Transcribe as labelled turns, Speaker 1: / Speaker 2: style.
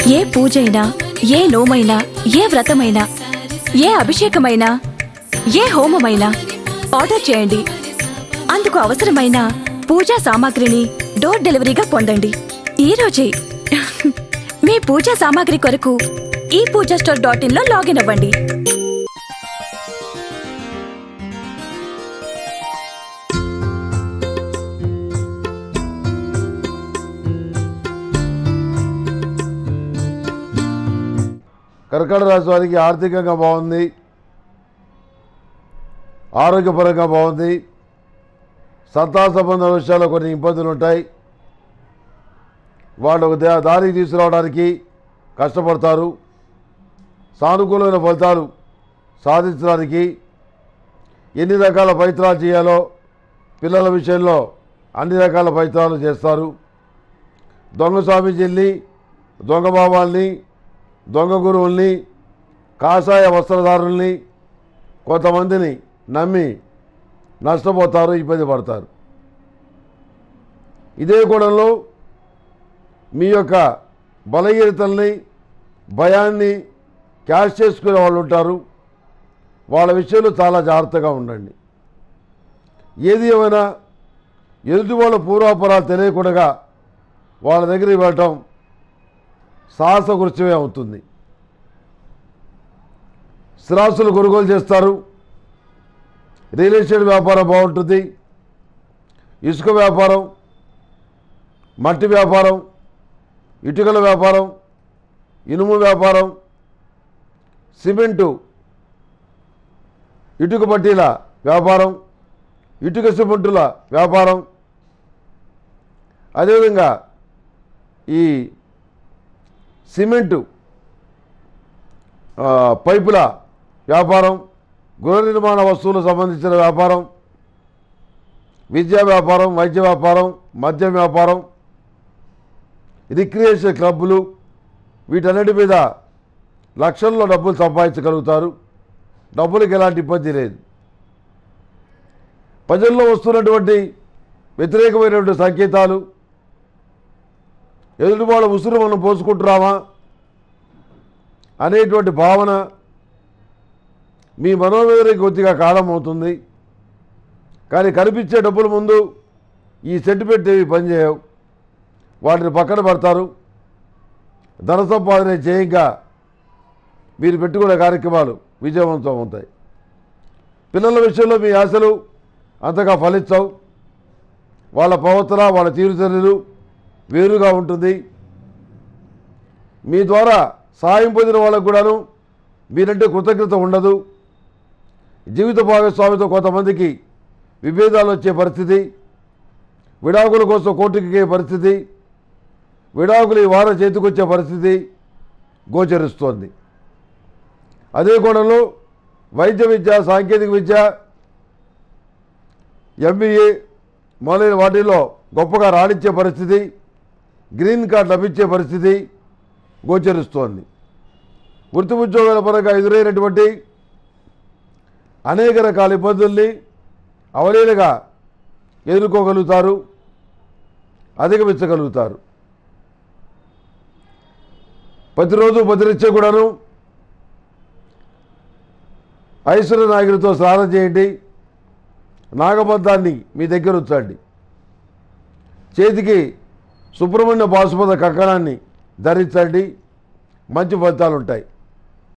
Speaker 1: ఏ పూజైనా ఏ నోమైనా ఏ వ్రతమైనా ఏ అభిషేకమైనా ఏ హోమమైనా ఆర్డర్ చేయండి అందుకు అవసరమైన పూజా సామాగ్రిని డోర్ డెలివరీగా పొందండి ఈ రోజే మీ పూజా సామాగ్రి కొరకు ఈ పూజా స్టోర్ డాట్ ఇన్ లో లాగిన్ అవ్వండి
Speaker 2: కర్కాటక రాశి వారికి ఆర్థికంగా బాగుంది ఆరోగ్యపరంగా బాగుంది సంతాన సంబంధ విషయాల్లో కొన్ని ఇబ్బందులు ఉంటాయి వాళ్ళు ఒక దా- దారికి తీసుకురావడానికి కష్టపడతారు సానుకూలమైన ఫలితాలు సాధించడానికి ఎన్ని రకాల ప్రయత్నాలు చేయాలో పిల్లల విషయంలో అన్ని రకాల ప్రయత్నాలు చేస్తారు దొంగ స్వామీజీల్ని దొంగ బాబాల్ని దొంగ గురువుల్ని కాషాయ వస్త్రధారుల్ని కొంతమందిని నమ్మి నష్టపోతారు ఇబ్బంది పడతారు ఇదే కూడంలో మీ యొక్క బలహీనతల్ని భయాన్ని క్యాష్ చేసుకునే వాళ్ళు ఉంటారు వాళ్ళ విషయంలో చాలా జాగ్రత్తగా ఉండండి ఏది ఏమైనా ఎదుటి వాళ్ళ పూర్వాపరాలు తెలియకుండా వాళ్ళ దగ్గరికి వెళ్ళటం సాహసకృత్యమే అవుతుంది స్థిరాస్తులు కొనుగోలు చేస్తారు రియల్ ఎస్టేట్ వ్యాపారం బాగుంటుంది ఇసుక వ్యాపారం మట్టి వ్యాపారం ఇటుకల వ్యాపారం ఇనుము వ్యాపారం సిమెంటు ఇటుక పట్టీల వ్యాపారం ఇటుక సిమెంటుల వ్యాపారం అదేవిధంగా ఈ సిమెంటు ఆ, పైపుల వ్యాపారం గృహ నిర్మాణ వస్తువులకు సంబంధించిన వ్యాపారం విద్యా వ్యాపారం వైద్య వ్యాపారం మద్యం వ్యాపారం రిక్రియేషన్ క్లబ్బులు వీటన్నిటి మీద లక్షల్లో డబ్బులు సంపాదించగలుగుతారు డబ్బులకు ఎలాంటి ఇబ్బంది లేదు ప్రజల్లో వస్తున్నటువంటి వ్యతిరేకమైనటువంటి సంకేతాలు ఎదుటి వాళ్ళ ఉసురు మనం పోసుకుంటున్నామా అనేటువంటి భావన మీ మనోవేదనకి కొద్దిగా కాలం అవుతుంది కానీ కనిపించే డబ్బుల ముందు ఈ సెంటిమెంట్ ఏవి పనిచేయవు వాటిని పక్కన పెడతారు ధన సంపాదన చేయంగా మీరు పెట్టుకునే కార్యక్రమాలు విజయవంతం అవుతాయి పిల్లల విషయంలో మీ ఆశలు అంతగా ఫలించవు వాళ్ళ ప్రవర్తన వాళ్ళ తీరుచర్యలు వేరుగా ఉంటుంది మీ ద్వారా సాయం పొందిన వాళ్ళకు కూడాను మీరంటే కృతజ్ఞత ఉండదు జీవిత భాగస్వామితో కొంతమందికి విభేదాలు వచ్చే పరిస్థితి విడాకుల కోసం కోర్టుకి ఎక్కే పరిస్థితి విడాకులు ఈ వారం చేతికొచ్చే పరిస్థితి గోచరిస్తోంది అదే కోణంలో వైద్య విద్య సాంకేతిక విద్య ఎంబీఏ మొదలైన వాటిల్లో గొప్పగా రాణించే పరిస్థితి గ్రీన్ కార్డ్ లభించే పరిస్థితి గోచరిస్తోంది వృత్తి ఉద్యోగాల పరంగా ఎదురైనటువంటి అనేక రకాల ఇబ్బందుల్ని అవలీలగా ఎదుర్కోగలుగుతారు అధిగమించగలుగుతారు ప్రతిరోజు ప్రతినిత్య కూడాను ఐశ్వర్య నాయకుడితో స్నానం చేయండి నాగబద్ధాన్ని మీ దగ్గర ఉంచండి చేతికి సుబ్రహ్మణ్య బాసుపద కంకణాన్ని ధరించండి మంచి ఫలితాలు ఉంటాయి